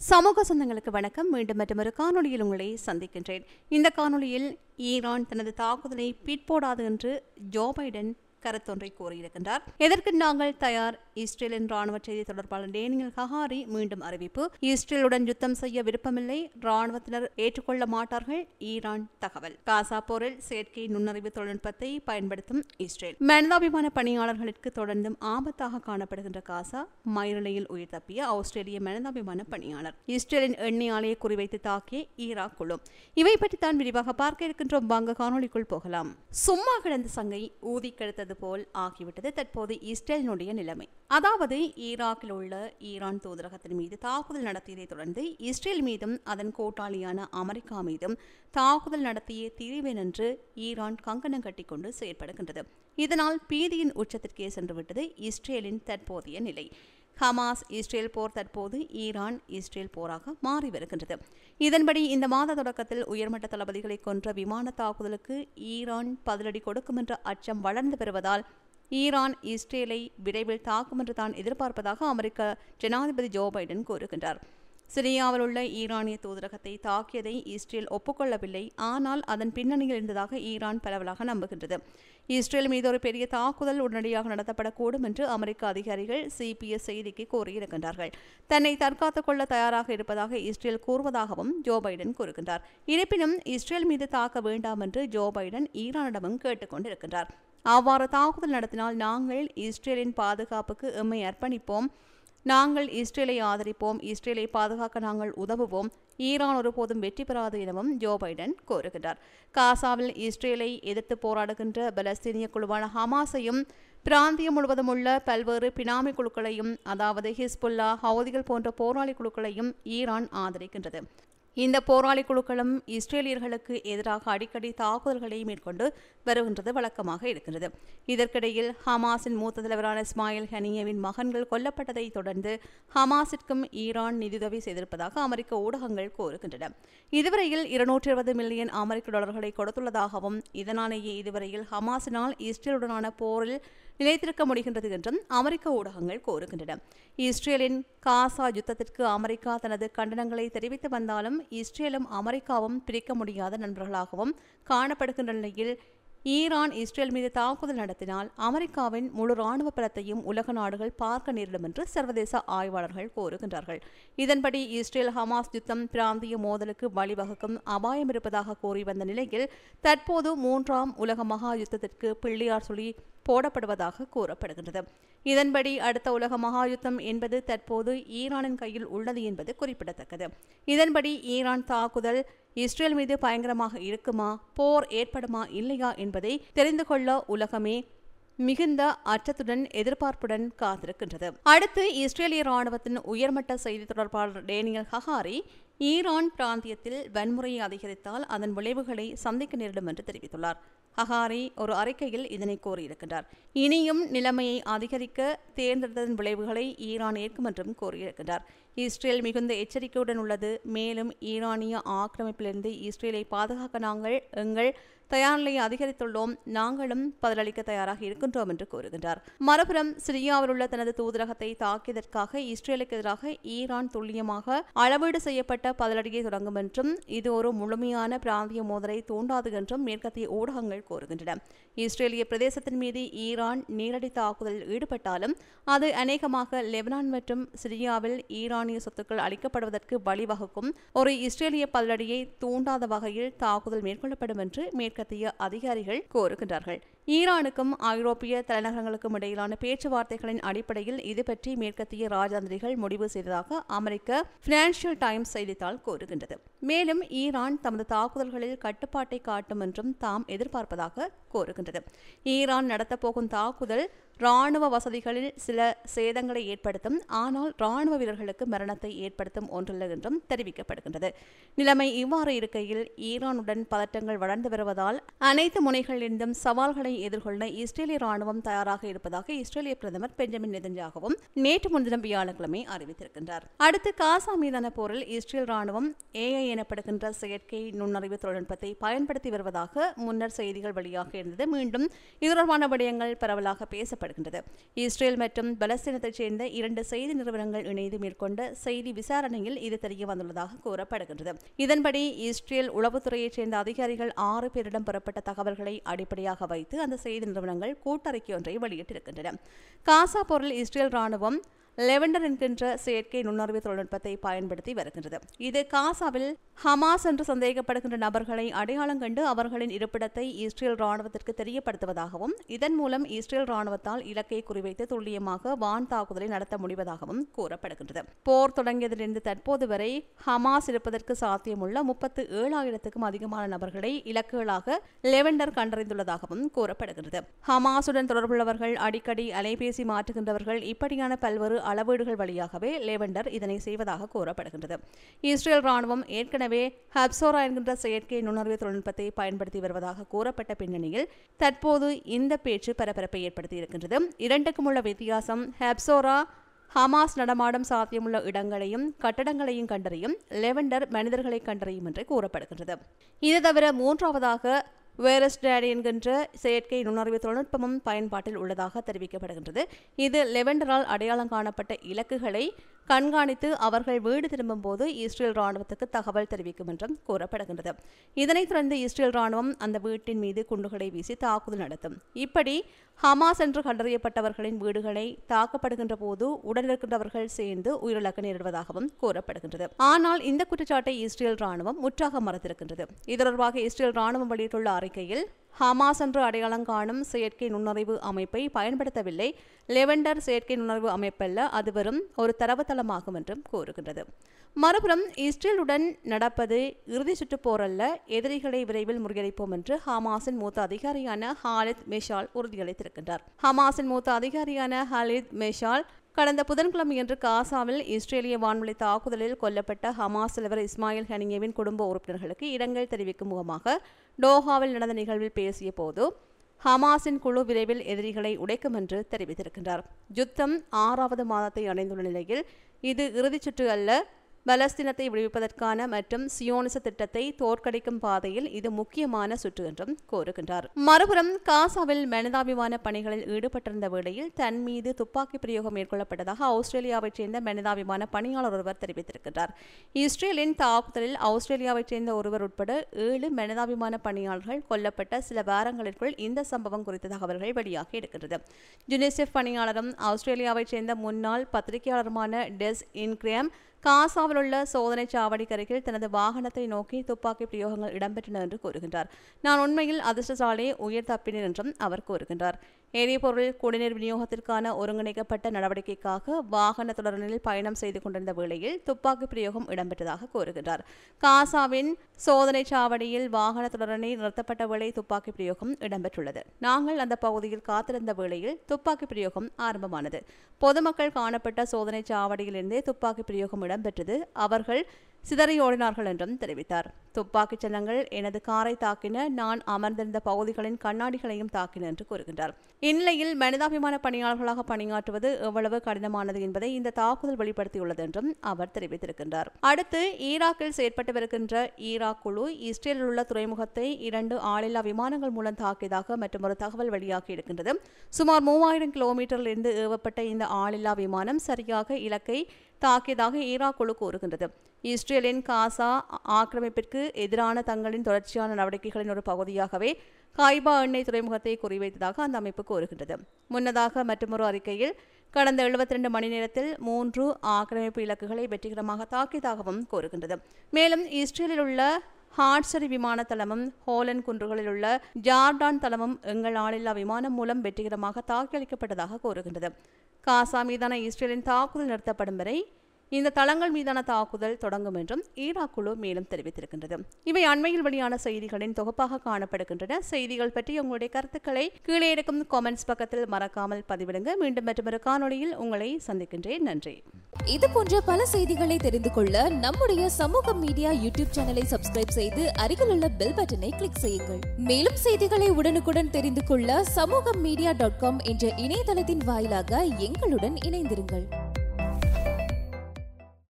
சமூக சொந்தங்களுக்கு வணக்கம் மீண்டும் மற்றொரு காணொளியில் உங்களை சந்திக்கின்றேன் இந்த காணொளியில் ஈரான் தனது தாக்குதலை பிற்போடாது என்று ஜோ பைடன் கருத்தொன்றை கூறியிருக்கின்றார் எதற்கு நாங்கள் தயார் இஸ்ரேலின் ராணுவ செய்தி தொடர்பாளர் டேனியல் ஹஹாரி மீண்டும் அறிவிப்பு இஸ்ரேலுடன் யுத்தம் செய்ய விருப்பமில்லை ராணுவத்தினர் ஏற்றுக்கொள்ள மாட்டார்கள் ஈரான் தகவல் காசா போரில் செயற்கை நுண்ணறிவு தொழில்நுட்பத்தை பயன்படுத்தும் இஸ்ரேல் மனிதாபிமான பணியாளர்களுக்கு தொடர்ந்தும் ஆபத்தாக காணப்படுகின்ற காசா மயிரிழையில் உயிர் தப்பிய ஆஸ்திரேலிய மனிதாபிமான பணியாளர் இஸ்ரேலின் எண்ணெய் ஆலையை குறிவைத்து தாக்கிய ஈராக் குழு இவை பற்றி தான் விரிவாக பார்க்க இருக்கின்றோம் வாங்க காணொளிக்குள் போகலாம் சும்மா கிடந்த சங்கை ஊதி கெடுத்தது போல் ஆகிவிட்டது தற்போது இஸ்ரேலினுடைய நிலைமை அதாவது ஈராக்கில் உள்ள ஈரான் தூதரகத்தின் மீது தாக்குதல் நடத்தியதை தொடர்ந்து இஸ்ரேல் மீதும் அதன் கூட்டாளியான அமெரிக்கா மீதும் தாக்குதல் நடத்திய தீர்வேன் என்று ஈரான் கங்கணம் கட்டிக்கொண்டு செயற்படுகின்றது இதனால் பீதியின் உச்சத்திற்கே சென்றுவிட்டது இஸ்ரேலின் தற்போதைய நிலை ஹமாஸ் இஸ்ரேல் போர் தற்போது ஈரான் இஸ்ரேல் போராக மாறி வருகின்றது இதன்படி இந்த மாத தொடக்கத்தில் உயர்மட்ட தளபதிகளை கொன்ற விமான தாக்குதலுக்கு ஈரான் பதிலடி கொடுக்கும் என்ற அச்சம் வளர்ந்து வருவதால் ஈரான் இஸ்ரேலை விரைவில் தாக்கும் என்று தான் எதிர்பார்ப்பதாக அமெரிக்க ஜனாதிபதி ஜோ பைடன் கூறுகின்றார் சிரியாவில் உள்ள ஈரானிய தூதரகத்தை தாக்கியதை இஸ்ரேல் ஒப்புக்கொள்ளவில்லை ஆனால் அதன் பின்னணியில் இருந்ததாக ஈரான் பரவலாக நம்புகின்றது இஸ்ரேல் மீது ஒரு பெரிய தாக்குதல் உடனடியாக நடத்தப்படக்கூடும் என்று அமெரிக்க அதிகாரிகள் சிபிஎஸ் செய்திக்கு கூறியிருக்கின்றார்கள் தன்னை தற்காத்துக் கொள்ள தயாராக இருப்பதாக இஸ்ரேல் கூறுவதாகவும் ஜோ பைடன் கூறுகின்றார் இருப்பினும் இஸ்ரேல் மீது தாக்க வேண்டாம் என்று ஜோ பைடன் ஈரானிடமும் கேட்டுக்கொண்டிருக்கின்றார் அவ்வாறு தாக்குதல் நடத்தினால் நாங்கள் இஸ்ரேலின் பாதுகாப்புக்கு எம்மை அர்ப்பணிப்போம் நாங்கள் இஸ்ரேலை ஆதரிப்போம் இஸ்ரேலை பாதுகாக்க நாங்கள் உதவுவோம் ஈரான் ஒருபோதும் வெற்றி பெறாது எனவும் ஜோ பைடன் கூறுகின்றார் காசாவில் இஸ்ரேலை எதிர்த்து போராடுகின்ற பலஸ்தீனிய குழுவான ஹமாஸையும் பிராந்தியம் முழுவதும் உள்ள பல்வேறு பினாமி குழுக்களையும் அதாவது ஹிஸ்புல்லா ஹவுதிகள் போன்ற போராளி குழுக்களையும் ஈரான் ஆதரிக்கின்றது இந்த போராளி குழுக்களும் இஸ்ரேலியர்களுக்கு எதிராக அடிக்கடி தாக்குதல்களை மேற்கொண்டு வருகின்றது வழக்கமாக இருக்கின்றது இதற்கிடையில் ஹமாஸின் மூத்த தலைவரான இஸ்மாயில் ஹனியவின் மகன்கள் கொல்லப்பட்டதை தொடர்ந்து ஹமாஸிற்கும் ஈரான் நிதியுதவி செய்திருப்பதாக அமெரிக்க ஊடகங்கள் கூறுகின்றன இதுவரையில் இருநூற்றி இருபது மில்லியன் அமெரிக்க டாலர்களை கொடுத்துள்ளதாகவும் இதனாலேயே இதுவரையில் ஹமாஸினால் இஸ்ரேலுடனான போரில் நிலைத்திருக்க முடிகின்றது என்றும் அமெரிக்க ஊடகங்கள் கூறுகின்றன இஸ்ரேலின் காசா யுத்தத்திற்கு அமெரிக்கா தனது கண்டனங்களை தெரிவித்து வந்தாலும் இஸ்ரேலும் அமெரிக்காவும் பிரிக்க முடியாத நண்பர்களாகவும் காணப்படுகின்ற நிலையில் ஈரான் இஸ்ரேல் மீது தாக்குதல் நடத்தினால் அமெரிக்காவின் முழு ராணுவ பலத்தையும் உலக நாடுகள் பார்க்க நேரிடும் என்று சர்வதேச ஆய்வாளர்கள் கூறுகின்றார்கள் இதன்படி இஸ்ரேல் ஹமாஸ் யுத்தம் பிராந்திய மோதலுக்கு வழிவகுக்கும் அபாயம் இருப்பதாக கூறி வந்த நிலையில் தற்போது மூன்றாம் உலக மகா யுத்தத்திற்கு பிள்ளையார் சொல்லி போடப்படுவதாக கூறப்படுகின்றது இதன்படி அடுத்த உலக மகா யுத்தம் என்பது தற்போது ஈரானின் கையில் உள்ளது என்பது குறிப்பிடத்தக்கது இதன்படி ஈரான் தாக்குதல் இஸ்ரேல் மீது பயங்கரமாக இருக்குமா போர் ஏற்படுமா இல்லையா என்பதை தெரிந்து கொள்ள உலகமே மிகுந்த அச்சத்துடன் எதிர்பார்ப்புடன் காத்திருக்கின்றது அடுத்து இஸ்ரேலிய ராணுவத்தின் உயர்மட்ட செய்தி தொடர்பாளர் டேனியல் ஹஹாரி ஈரான் பிராந்தியத்தில் வன்முறையை அதிகரித்தால் அதன் விளைவுகளை சந்திக்க நேரிடும் என்று தெரிவித்துள்ளார் ஹஹாரி ஒரு அறிக்கையில் இதனை கூறியிருக்கின்றார் இனியும் நிலைமையை அதிகரிக்க தேர்ந்தெடுத்ததன் விளைவுகளை ஈரான் ஏற்கும் என்றும் கூறியிருக்கின்றார் இஸ்ரேல் மிகுந்த எச்சரிக்கையுடன் உள்ளது மேலும் ஈரானிய ஆக்கிரமிப்பிலிருந்து இஸ்ரேலை பாதுகாக்க நாங்கள் எங்கள் தயார் நிலையை அதிகரித்துள்ளோம் நாங்களும் பதிலளிக்க தயாராக இருக்கின்றோம் என்று கூறுகின்றார் மறுபுறம் சிரியாவில் உள்ள தனது தூதரகத்தை தாக்கியதற்காக இஸ்ரேலுக்கு எதிராக ஈரான் துல்லியமாக அளவீடு செய்யப்பட்ட பதிலடியை தொடங்கும் என்றும் இது ஒரு முழுமையான பிராந்திய மோதலை தூண்டாது என்றும் மேற்கத்திய ஊடகங்கள் கூறுகின்றன இஸ்ரேலிய பிரதேசத்தின் மீது ஈரான் நேரடி தாக்குதலில் ஈடுபட்டாலும் அது அநேகமாக லெபனான் மற்றும் சிரியாவில் ஈரானிய சொத்துக்கள் அளிக்கப்படுவதற்கு வழிவகுக்கும் ஒரு இஸ்ரேலிய பதிலடியை தூண்டாத வகையில் தாக்குதல் மேற்கொள்ளப்படும் என்று மேற்கத்திய அதிகாரிகள் கூறுகின்றார்கள் ஈரானுக்கும் ஐரோப்பிய தலைநகரங்களுக்கும் இடையிலான பேச்சுவார்த்தைகளின் அடிப்படையில் இது பற்றி மேற்கத்திய ராஜதந்திரிகள் முடிவு செய்ததாக அமெரிக்க பினான்சியல் டைம்ஸ் செய்தித்தாள் கூறுகின்றது மேலும் ஈரான் தமது தாக்குதல்களில் கட்டுப்பாட்டை காட்டும் என்றும் தாம் எதிர்பார்ப்பதாக கூறுகின்றது ஈரான் நடத்தப்போகும் தாக்குதல் ராணுவ வசதிகளில் சில சேதங்களை ஏற்படுத்தும் ஆனால் ராணுவ வீரர்களுக்கு மரணத்தை ஏற்படுத்தும் ஒன்றல்ல என்றும் தெரிவிக்கப்படுகின்றது நிலைமை இவ்வாறு இருக்கையில் ஈரானுடன் பதட்டங்கள் வளர்ந்து வருவதால் அனைத்து முனைகளிலிருந்தும் சவால்களை எதிர்கொள்ள இஸ்ரேலிய ராணுவம் தயாராக இருப்பதாக இஸ்ரேலிய பிரதமர் பெஞ்சமின் நெதன்யாகவும் நேற்று முன்தினம் வியாழக்கிழமை அறிவித்திருக்கின்றார் அடுத்து காசா மீதான போரில் இஸ்ரேல் ராணுவம் ஏஐ எனப்படுகின்ற செயற்கை நுண்ணறிவு தொழில்நுட்பத்தை பயன்படுத்தி வருவதாக முன்னர் செய்திகள் வெளியாக இருந்தது மீண்டும் இது தொடர்பான விடயங்கள் பரவலாக பேசப்படுகின்றது இஸ்ரேல் மற்றும் பலஸ்தீனத்தைச் சேர்ந்த இரண்டு செய்தி நிறுவனங்கள் இணைந்து மேற்கொண்ட செய்தி விசாரணையில் இது தெரிய வந்துள்ளதாக கூறப்படுகின்றது இதன்படி இஸ்ரேல் உளவுத்துறையைச் சேர்ந்த அதிகாரிகள் ஆறு பேரிடம் பெறப்பட்ட தகவல்களை அடிப்படையாக வைத்து அந்த செய்தி நிறுவனங்கள் கூட்டறிக்கை ஒன்றை வெளியிட்டிருக்கின்றன காசா போரில் இஸ்ரேல் ராணுவம் லெவண்டர் என்கின்ற செயற்கை நுண்ணறிவு தொழில்நுட்பத்தை பயன்படுத்தி வருகின்றது இது காசாவில் ஹமாஸ் என்று சந்தேகப்படுகின்ற நபர்களை அடையாளம் கண்டு அவர்களின் இருப்பிடத்தை இஸ்ரேல் ராணுவத்திற்கு தெரியப்படுத்துவதாகவும் இதன் மூலம் இஸ்ரேல் ராணுவத்தால் இலக்கை குறிவைத்து துல்லியமாக வான் தாக்குதலை நடத்த முடிவதாகவும் கூறப்படுகின்றது போர் தொடங்கியதிலிருந்து தற்போது வரை ஹமாஸ் இருப்பதற்கு சாத்தியமுள்ள முப்பத்து ஏழாயிரத்துக்கும் அதிகமான நபர்களை இலக்குகளாக லெவண்டர் கண்டறிந்துள்ளதாகவும் கூறப்படுகிறது ஹமாஸுடன் தொடர்புள்ளவர்கள் அடிக்கடி அலைபேசி மாற்றுகின்றவர்கள் இப்படியான பல்வேறு அளவீடுகள் வழியாகவே லேவண்டர் இதனை செய்வதாக கூறப்படுகின்றது இஸ்ரேல் ராணுவம் ஏற்கனவே ஹப்சோரா என்கின்ற செயற்கை நுண்ணறிவு தொழில்நுட்பத்தை பயன்படுத்தி வருவதாக கூறப்பட்ட பின்னணியில் தற்போது இந்த பேச்சு பரபரப்பை ஏற்படுத்தி இருக்கின்றது இரண்டுக்கும் உள்ள வித்தியாசம் ஹப்சோரா ஹமாஸ் நடமாடும் சாத்தியமுள்ள இடங்களையும் கட்டடங்களையும் கண்டறியும் லெவண்டர் மனிதர்களை கண்டறியும் என்று கூறப்படுகின்றது இது தவிர மூன்றாவதாக வேரஸ் டேடி என்கின்ற செயற்கை நுண்ணறிவு தொழில்நுட்பமும் பயன்பாட்டில் உள்ளதாக தெரிவிக்கப்படுகின்றது இது லெவண்டரால் அடையாளம் காணப்பட்ட இலக்குகளை கண்காணித்து அவர்கள் வீடு திரும்பும் போது இஸ்ரேல் ராணுவத்துக்கு தகவல் தெரிவிக்கும் என்றும் கூறப்படுகின்றது இதனைத் தொடர்ந்து இஸ்ரேல் ராணுவம் அந்த வீட்டின் மீது குண்டுகளை வீசி தாக்குதல் நடத்தும் இப்படி ஹமாஸ் என்று கண்டறியப்பட்டவர்களின் வீடுகளை தாக்கப்படுகின்ற போது உடனிருக்கின்றவர்கள் சேர்ந்து உயிரிழக்க நேரிடுவதாகவும் கூறப்படுகின்றது ஆனால் இந்த குற்றச்சாட்டை இஸ்ரேல் ராணுவம் முற்றாக மறுத்திருக்கின்றது இது தொடர்பாக இஸ்ரேல் ராணுவம் வெளியிட்டுள்ள அறிக்கையில் ஹமாஸ் என்று அடையாளம் காணும் செயற்கை நுண்ணறிவு அமைப்பை பயன்படுத்தவில்லை லெவண்டர் செயற்கை நுண்ணறிவு அமைப்பல்ல அது வெறும் ஒரு தரவுத்தளமாகும் என்றும் கூறுகின்றது மறுபுறம் இஸ்ரேலுடன் நடப்பது இறுதி சுற்று போரல்ல எதிரிகளை விரைவில் முறியடிப்போம் என்று ஹமாஸின் மூத்த அதிகாரியான ஹாலித் மெஷால் உறுதியளித்திருக்கின்றார் ஹமாஸின் மூத்த அதிகாரியான ஹாலித் மெஷால் கடந்த புதன்கிழமையன்று காசாவில் இஸ்ரேலிய வான்வழி தாக்குதலில் கொல்லப்பட்ட ஹமாஸ் தலைவர் இஸ்மாயில் ஹனியேவின் குடும்ப உறுப்பினர்களுக்கு இரங்கல் தெரிவிக்கும் முகமாக டோஹாவில் நடந்த நிகழ்வில் பேசிய போது ஹமாஸின் குழு விரைவில் எதிரிகளை உடைக்கும் என்று தெரிவித்திருக்கின்றார் யுத்தம் ஆறாவது மாதத்தை அடைந்துள்ள நிலையில் இது இறுதிச் சுற்று அல்ல பலஸ்தீனத்தை விடுவிப்பதற்கான மற்றும் சியோனிச திட்டத்தை தோற்கடிக்கும் பாதையில் இது முக்கியமான சுற்று என்றும் கூறுகின்றார் மறுபுறம் காசாவில் மனிதாபிமான பணிகளில் ஈடுபட்டிருந்த வேளையில் தன் மீது துப்பாக்கி பிரயோகம் மேற்கொள்ளப்பட்டதாக ஆஸ்திரேலியாவைச் சேர்ந்த மனிதாபிமான பணியாளர் ஒருவர் தெரிவித்திருக்கின்றார் இஸ்ரேலின் தாக்குதலில் ஆஸ்திரேலியாவைச் சேர்ந்த ஒருவர் உட்பட ஏழு மனிதாபிமான பணியாளர்கள் கொல்லப்பட்ட சில வாரங்களிற்குள் இந்த சம்பவம் குறித்த தகவல்கள் வெளியாகி இருக்கின்றது யுனிசெஃப் பணியாளரும் ஆஸ்திரேலியாவைச் சேர்ந்த முன்னாள் பத்திரிகையாளருமான டெஸ் இன்கிரேம் காசாவில் உள்ள சோதனை சாவடிக்கு அருகில் தனது வாகனத்தை நோக்கி துப்பாக்கி பிரயோகங்கள் இடம்பெற்றன என்று கூறுகின்றார் நான் உண்மையில் அதிர்ஷ்டசாலே உயிர் தப்பினேன் என்றும் அவர் கூறுகின்றார் எரிபொருள் குடிநீர் விநியோகத்திற்கான ஒருங்கிணைக்கப்பட்ட நடவடிக்கைக்காக வாகன தொடரில் பயணம் செய்து கொண்டிருந்த வேளையில் துப்பாக்கி பிரயோகம் இடம்பெற்றதாக கூறுகின்றார் காசாவின் சோதனை சாவடியில் வாகன தொடரணி நிறுத்தப்பட்ட வேளை துப்பாக்கி பிரயோகம் இடம்பெற்றுள்ளது நாங்கள் அந்த பகுதியில் காத்திருந்த வேளையில் துப்பாக்கி பிரயோகம் ஆரம்பமானது பொதுமக்கள் காணப்பட்ட சோதனை சாவடியிலிருந்தே துப்பாக்கி பிரயோகம் இடம்பெற்றது அவர்கள் சிதறியோடினார்கள் என்றும் தெரிவித்தார் துப்பாக்கிச் சின்னங்கள் எனது காரை தாக்கின நான் அமர்ந்திருந்த பகுதிகளின் கண்ணாடிகளையும் தாக்கின என்று கூறுகின்றார் இந்நிலையில் மனிதாபிமான பணியாளர்களாக பணியாற்றுவது எவ்வளவு கடினமானது என்பதை இந்த தாக்குதல் வெளிப்படுத்தியுள்ளது என்றும் அவர் தெரிவித்திருக்கின்றார் அடுத்து ஈராக்கில் செயற்பட்டு வருகின்ற ஈராக் குழு இஸ்ரேலில் உள்ள துறைமுகத்தை இரண்டு ஆளில்லா விமானங்கள் மூலம் தாக்கியதாக மற்றொரு தகவல் வெளியாகி இருக்கின்றது சுமார் மூவாயிரம் கிலோமீட்டரில் இருந்து ஏவப்பட்ட இந்த ஆளில்லா விமானம் சரியாக இலக்கை தாக்கியதாக ஈராக் குழு கூறுகின்றது இஸ்ரேலின் காசா ஆக்கிரமிப்பிற்கு எதிரான தங்களின் தொடர்ச்சியான நடவடிக்கைகளின் ஒரு பகுதியாகவே காய்பா எண்ணெய் துறைமுகத்தை குறிவைத்ததாக அந்த அமைப்பு கூறுகின்றது முன்னதாக மற்றொரு அறிக்கையில் கடந்த எழுபத்தி ரெண்டு மணி நேரத்தில் மூன்று ஆக்கிரமிப்பு இலக்குகளை வெற்றிகரமாக தாக்கியதாகவும் கூறுகின்றது மேலும் இஸ்ரேலில் உள்ள ஹாட்சரி விமான தளமும் ஹோலன் குன்றுகளில் உள்ள ஜார்டான் தளமும் எங்கள் ஆளில்லா விமானம் மூலம் வெற்றிகரமாக தாக்கி அளிக்கப்பட்டதாக கூறுகின்றது காசா மீதான இஸ்ரேலின் தாக்குதல் நிறுத்தப்படும் வரை இந்த தளங்கள் மீதான தாக்குதல் தொடங்கும் என்றும் ஈராக் குழு மேலும் தெரிவித்திருக்கின்றது இவை அண்மையில் வெளியான செய்திகளின் தொகுப்பாக காணப்படுகின்றன செய்திகள் பற்றி உங்களுடைய கருத்துக்களை கீழே இருக்கும் காமெண்ட்ஸ் பக்கத்தில் மறக்காமல் பதிவிடுங்க மீண்டும் மற்றொரு காணொளியில் உங்களை சந்திக்கின்றேன் நன்றி இது போன்ற பல செய்திகளை தெரிந்து கொள்ள நம்முடைய சமூக மீடியா யூடியூப் சேனலை சப்ஸ்கிரைப் செய்து அருகில் உள்ள பெல் பட்டனை கிளிக் செய்யுங்கள் மேலும் செய்திகளை உடனுக்குடன் தெரிந்து கொள்ள சமூக மீடியா டாட் காம் என்ற இணையதளத்தின் வாயிலாக எங்களுடன் இணைந்திருங்கள்